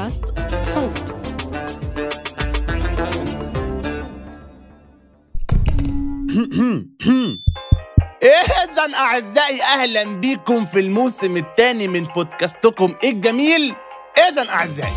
بودكاست صوت إذا أعزائي أهلا بيكم في الموسم الثاني من بودكاستكم الجميل إذا أعزائي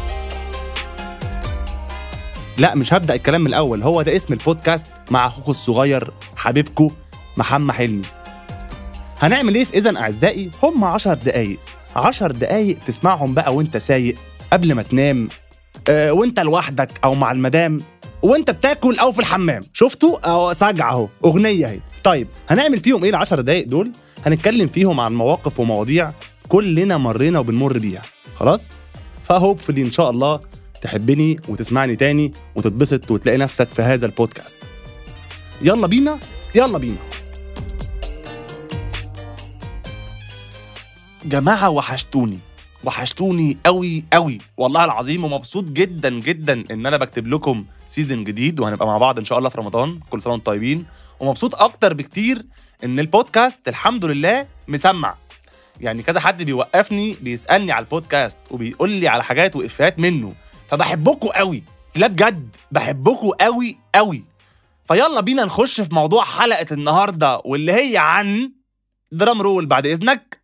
لا مش هبدأ الكلام من الأول هو ده اسم البودكاست مع أخوكم الصغير حبيبكم محمد حلمي هنعمل إيه في إذا أعزائي هم عشر دقايق عشر دقايق تسمعهم بقى وانت سايق قبل ما تنام آه وانت لوحدك أو مع المدام وانت بتاكل او في الحمام شفتوا اهو سجع اهو اغنيه اهي طيب هنعمل فيهم ايه العشر دقايق دول هنتكلم فيهم عن مواقف ومواضيع كلنا مرينا وبنمر بيها خلاص فهوبفلي ان شاء الله تحبني وتسمعني تاني وتتبسط وتلاقي نفسك في هذا البودكاست يلا بينا يلا بينا جماعه وحشتوني وحشتوني قوي قوي والله العظيم ومبسوط جدا جدا ان انا بكتب لكم سيزون جديد وهنبقى مع بعض ان شاء الله في رمضان كل سنه وانتم طيبين ومبسوط اكتر بكتير ان البودكاست الحمد لله مسمع يعني كذا حد بيوقفني بيسالني على البودكاست وبيقول لي على حاجات وافيهات منه فبحبكم قوي لا بجد بحبكم قوي قوي فيلا بينا نخش في موضوع حلقه النهارده واللي هي عن درام رول بعد اذنك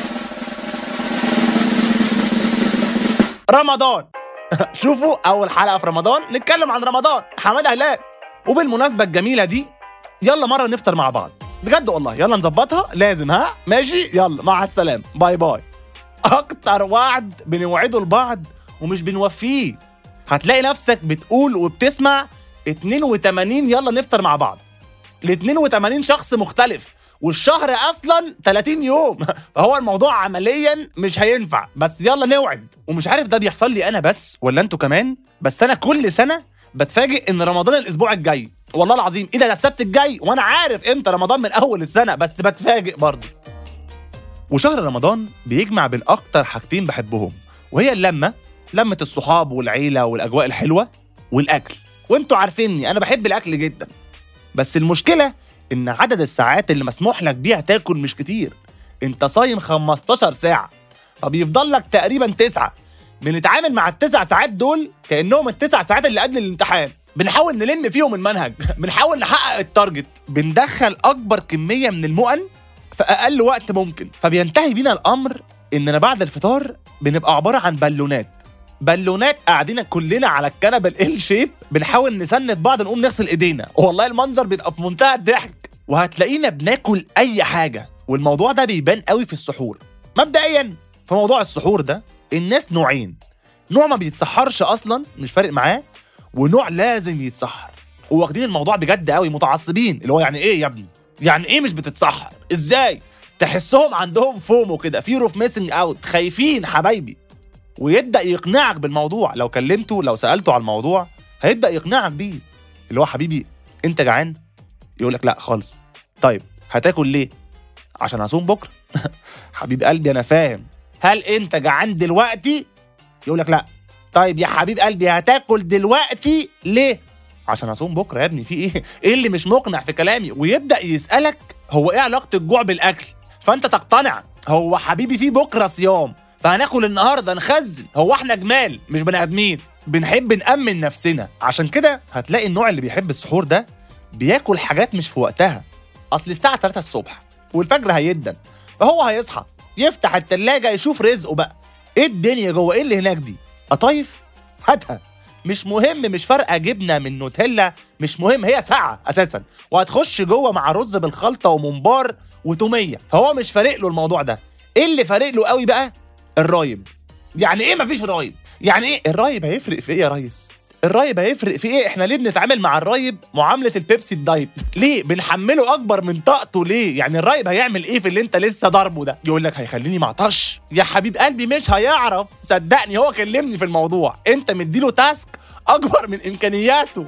رمضان شوفوا اول حلقه في رمضان نتكلم عن رمضان حماده هلال وبالمناسبه الجميله دي يلا مره نفطر مع بعض بجد والله يلا نظبطها لازم ها ماشي يلا مع السلامه باي باي اكتر وعد بنوعده لبعض ومش بنوفيه هتلاقي نفسك بتقول وبتسمع 82 يلا نفطر مع بعض ل 82 شخص مختلف والشهر اصلا 30 يوم فهو الموضوع عمليا مش هينفع بس يلا نوعد ومش عارف ده بيحصل لي انا بس ولا انتوا كمان بس انا كل سنه بتفاجئ ان رمضان الاسبوع الجاي والله العظيم ايه ده ده السبت الجاي وانا عارف امتى رمضان من اول السنه بس بتفاجئ برضه وشهر رمضان بيجمع بين اكتر حاجتين بحبهم وهي اللمه لمه الصحاب والعيله والاجواء الحلوه والاكل وانتوا عارفيني انا بحب الاكل جدا بس المشكله ان عدد الساعات اللي مسموح لك بيها تاكل مش كتير انت صايم 15 ساعه فبيفضل لك تقريبا تسعة بنتعامل مع التسع ساعات دول كانهم التسع ساعات اللي قبل الامتحان بنحاول نلم فيهم المنهج بنحاول نحقق التارجت بندخل اكبر كميه من المؤن في اقل وقت ممكن فبينتهي بينا الامر اننا بعد الفطار بنبقى عباره عن بالونات بالونات قاعدين كلنا على الكنبه ال شيب بنحاول نسند بعض نقوم نغسل ايدينا والله المنظر بيبقى في منتهى الضحك وهتلاقينا بناكل اي حاجه والموضوع ده بيبان قوي في السحور مبدئيا في موضوع السحور ده الناس نوعين نوع ما بيتسحرش اصلا مش فارق معاه ونوع لازم يتسحر وواخدين الموضوع بجد قوي متعصبين اللي هو يعني ايه يا ابني يعني ايه مش بتتسحر ازاي تحسهم عندهم فومو كده فير اوف ميسنج اوت خايفين حبايبي ويبدا يقنعك بالموضوع لو كلمته لو سالته على الموضوع هيبدا يقنعك بيه اللي هو حبيبي انت جعان يقول لك لا خالص طيب هتاكل ليه عشان هصوم بكره حبيب قلبي انا فاهم هل انت جعان دلوقتي يقول لك لا طيب يا حبيب قلبي هتاكل دلوقتي ليه عشان هصوم بكره يا ابني في ايه ايه اللي مش مقنع في كلامي ويبدا يسالك هو ايه علاقه الجوع بالاكل فانت تقتنع هو حبيبي في بكره صيام فهناكل النهارده نخزن هو احنا جمال مش بني ادمين بنحب نأمن نفسنا عشان كده هتلاقي النوع اللي بيحب السحور ده بياكل حاجات مش في وقتها اصل الساعه 3 الصبح والفجر هيدن فهو هيصحى يفتح التلاجة يشوف رزقه بقى ايه الدنيا جوه ايه اللي هناك دي قطايف هاتها مش مهم مش فارقه جبنه من نوتيلا مش مهم هي ساعه اساسا وهتخش جوه مع رز بالخلطه وممبار وتوميه فهو مش فارق له الموضوع ده ايه اللي فارق له قوي بقى الرايب يعني ايه مفيش رايب يعني ايه الرايب هيفرق في ايه يا ريس الرايب هيفرق في ايه احنا ليه بنتعامل مع الرايب معامله البيبسي الدايت ليه بنحمله اكبر من طاقته ليه يعني الرايب هيعمل ايه في اللي انت لسه ضاربه ده يقول لك هيخليني معطش يا حبيب قلبي مش هيعرف صدقني هو كلمني في الموضوع انت مديله تاسك اكبر من امكانياته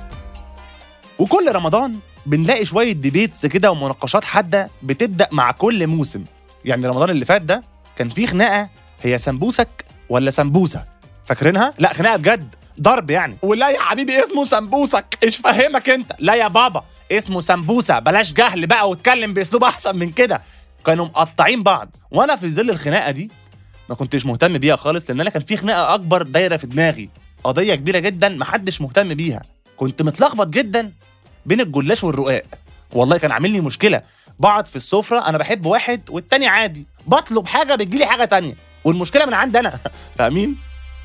وكل رمضان بنلاقي شويه ديبيتس كده ومناقشات حاده بتبدا مع كل موسم يعني رمضان اللي فات ده كان فيه خناقه هي سمبوسك ولا سمبوسه فاكرينها لا خناقه بجد ضرب يعني ولا يا حبيبي اسمه سمبوسك ايش فهمك انت لا يا بابا اسمه سمبوسه بلاش جهل بقى واتكلم باسلوب احسن من كده كانوا مقطعين بعض وانا في ظل الخناقه دي ما كنتش مهتم بيها خالص لان انا كان في خناقه اكبر دايره في دماغي قضيه كبيره جدا محدش مهتم بيها كنت متلخبط جدا بين الجلاش والرقاق والله كان عامل لي مشكله بقعد في السفره انا بحب واحد والتاني عادي بطلب حاجه بتجيلي حاجه تانية والمشكله من عندي انا فاهمين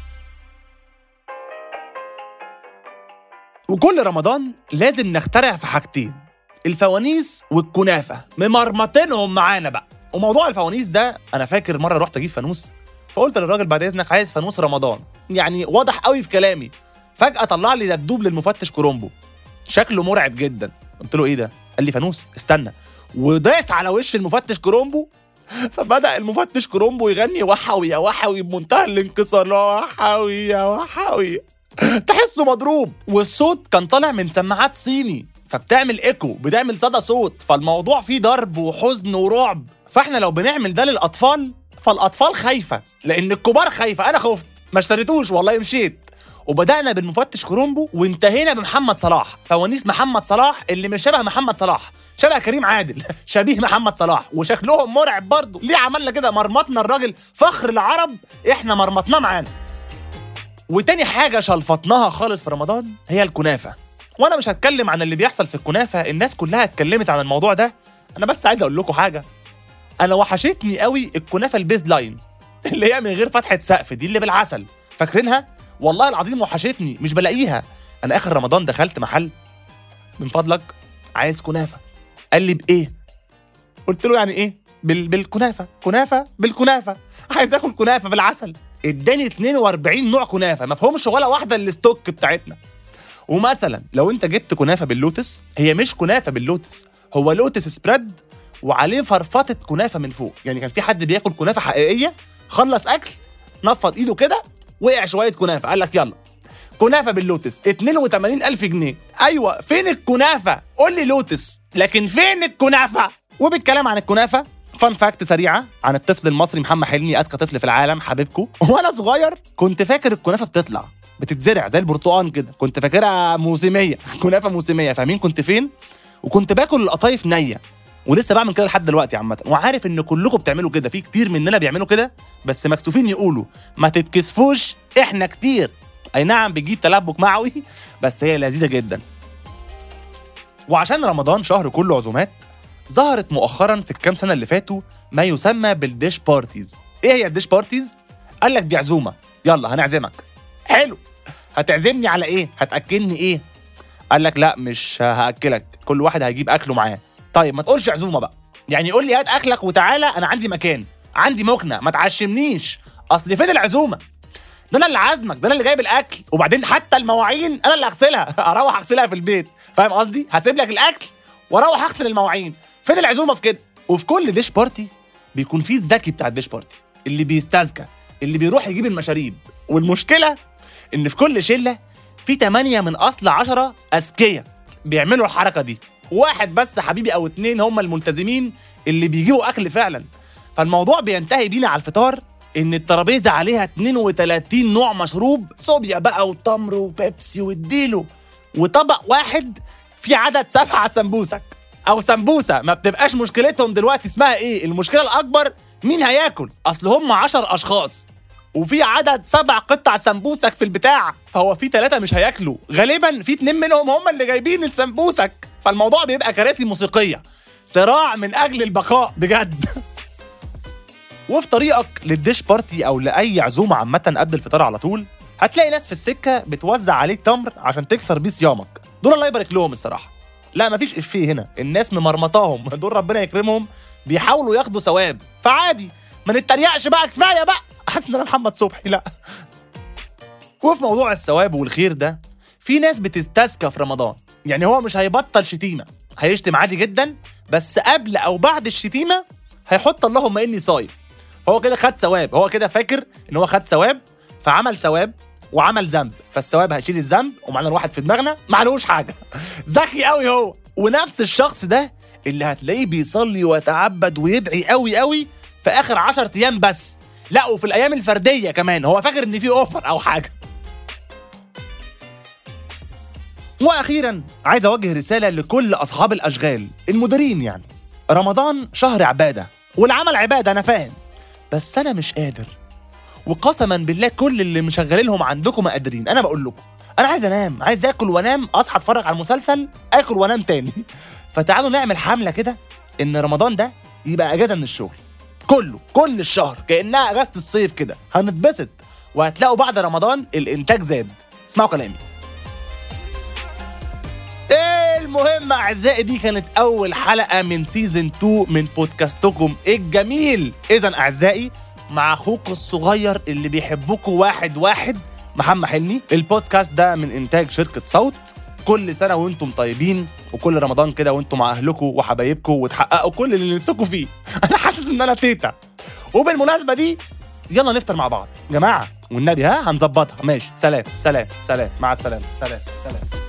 وكل رمضان لازم نخترع في حاجتين الفوانيس والكنافه ممرمطينهم معانا بقى وموضوع الفوانيس ده انا فاكر مره رحت اجيب فانوس فقلت للراجل بعد اذنك عايز فانوس رمضان يعني واضح قوي في كلامي فجاه طلع لي دبدوب للمفتش كرومبو شكله مرعب جدا قلت له ايه ده قال لي فانوس استنى وداس على وش المفتش كرومبو فبدا المفتش كرومبو يغني وحوي يا وحوي بمنتهى الانكسار لا وحوي يا وحوي تحسه مضروب والصوت كان طالع من سماعات صيني فبتعمل ايكو بتعمل صدى صوت فالموضوع فيه ضرب وحزن ورعب فاحنا لو بنعمل ده للاطفال فالاطفال خايفه لان الكبار خايفه انا خفت ما اشتريتوش والله مشيت وبدانا بالمفتش كرومبو وانتهينا بمحمد صلاح فوانيس محمد صلاح اللي مش شبه محمد صلاح شبه كريم عادل شبيه محمد صلاح وشكلهم مرعب برضه ليه عملنا كده مرمطنا الراجل فخر العرب احنا مرمطناه معانا وتاني حاجه شلفطناها خالص في رمضان هي الكنافه وانا مش هتكلم عن اللي بيحصل في الكنافه الناس كلها اتكلمت عن الموضوع ده انا بس عايز اقول لكم حاجه انا وحشتني قوي الكنافه البيز لاين اللي هي من غير فتحه سقف دي اللي بالعسل فاكرينها والله العظيم وحشتني مش بلاقيها انا اخر رمضان دخلت محل من فضلك عايز كنافه قال لي بايه قلت له يعني ايه بال... بالكنافه كنافه بالكنافه عايز اكل كنافه بالعسل اداني 42 نوع كنافه ما فيهمش ولا واحده الستوك بتاعتنا ومثلا لو انت جبت كنافه باللوتس هي مش كنافه باللوتس هو لوتس سبريد وعليه فرفطه كنافه من فوق يعني كان في حد بياكل كنافه حقيقيه خلص اكل نفض ايده كده وقع شويه كنافه قال لك يلا كنافه باللوتس 82000 جنيه ايوه فين الكنافه قول لي لوتس لكن فين الكنافه وبالكلام عن الكنافه فان فاكت سريعه عن الطفل المصري محمد حلمي اذكى طفل في العالم حبيبكم وانا صغير كنت فاكر الكنافه بتطلع بتتزرع زي البرتقال كده كنت فاكرها موسميه كنافه موسميه فاهمين كنت فين وكنت باكل القطايف نيه ولسه بعمل كده لحد دلوقتي عامه وعارف ان كلكم بتعملوا كده في كتير مننا بيعملوا كده بس مكسوفين يقولوا ما تتكسفوش احنا كتير اي نعم بتجيب تلبك معوي بس هي لذيذه جدا وعشان رمضان شهر كله عزومات ظهرت مؤخرا في الكام سنه اللي فاتوا ما يسمى بالديش بارتيز ايه هي الديش بارتيز قال لك دي عزومه يلا هنعزمك حلو هتعزمني على ايه هتاكلني ايه قال لك لا مش هاكلك كل واحد هيجيب اكله معاه طيب ما تقولش عزومه بقى يعني قول لي هات اكلك وتعالى انا عندي مكان عندي مكنه ما تعشمنيش اصل فين العزومه ده انا اللي عازمك ده انا اللي جايب الاكل وبعدين حتى المواعين انا اللي هغسلها اروح اغسلها في البيت فاهم قصدي هسيب لك الاكل واروح اغسل المواعين فين العزومه في كده وفي كل ديش بارتي بيكون فيه الذكي بتاع الديش بارتي اللي بيستذكى اللي بيروح يجيب المشاريب والمشكله ان في كل شله في 8 من اصل 10 اذكياء بيعملوا الحركه دي واحد بس حبيبي او اتنين هم الملتزمين اللي بيجيبوا اكل فعلا فالموضوع بينتهي بينا على الفطار ان الترابيزه عليها 32 نوع مشروب صوبيا بقى وتمر وبيبسي واديله وطبق واحد فيه عدد سبعة سمبوسك او سمبوسه ما بتبقاش مشكلتهم دلوقتي اسمها ايه المشكله الاكبر مين هياكل اصل هم 10 اشخاص وفي عدد سبع قطع سمبوسك في البتاع فهو في ثلاثة مش هياكلوا غالبا في اتنين منهم هم اللي جايبين السمبوسك فالموضوع بيبقى كراسي موسيقية صراع من أجل البقاء بجد وفي طريقك للديش بارتي أو لأي عزومة عامة قبل الفطار على طول هتلاقي ناس في السكة بتوزع عليك تمر عشان تكسر بيه صيامك دول الله يبارك لهم الصراحة لا مفيش إفيه هنا الناس ممرمطاهم دول ربنا يكرمهم بيحاولوا ياخدوا ثواب فعادي ما نتريقش بقى كفايه بقى حاسس ان انا محمد صبحي لا وفي موضوع الثواب والخير ده في ناس بتستذكى في رمضان يعني هو مش هيبطل شتيمه هيشتم عادي جدا بس قبل او بعد الشتيمه هيحط اللهم اني صايم فهو كده خد ثواب هو كده فاكر ان هو خد ثواب فعمل ثواب وعمل ذنب فالثواب هيشيل الذنب ومعنا الواحد في دماغنا معلوش حاجه ذكي قوي هو ونفس الشخص ده اللي هتلاقيه بيصلي ويتعبد ويدعي قوي قوي في اخر 10 ايام بس لا وفي الايام الفرديه كمان هو فاكر ان في اوفر او حاجه واخيرا عايز اوجه رساله لكل اصحاب الاشغال المديرين يعني رمضان شهر عباده والعمل عباده انا فاهم بس انا مش قادر وقسما بالله كل اللي مشغلينهم عندكم ما قادرين انا بقول لكم انا عايز انام عايز اكل وانام اصحى اتفرج على المسلسل اكل وانام تاني فتعالوا نعمل حمله كده ان رمضان ده يبقى اجازه من الشغل كله كل الشهر كانها اجازه الصيف كده هنتبسط وهتلاقوا بعد رمضان الانتاج زاد اسمعوا كلامي المهم اعزائي دي كانت اول حلقه من سيزون 2 من بودكاستكم الجميل اذا اعزائي مع اخوكم الصغير اللي بيحبكم واحد واحد محمد حلمي البودكاست ده من انتاج شركه صوت كل سنه وانتم طيبين وكل رمضان كده وانتم مع اهلكم وحبايبكم وتحققوا كل اللي نفسكم فيه انا حاسس ان انا تيتا وبالمناسبه دي يلا نفطر مع بعض جماعه والنبي ها هنظبطها ماشي سلام سلام سلام مع السلامه سلام سلام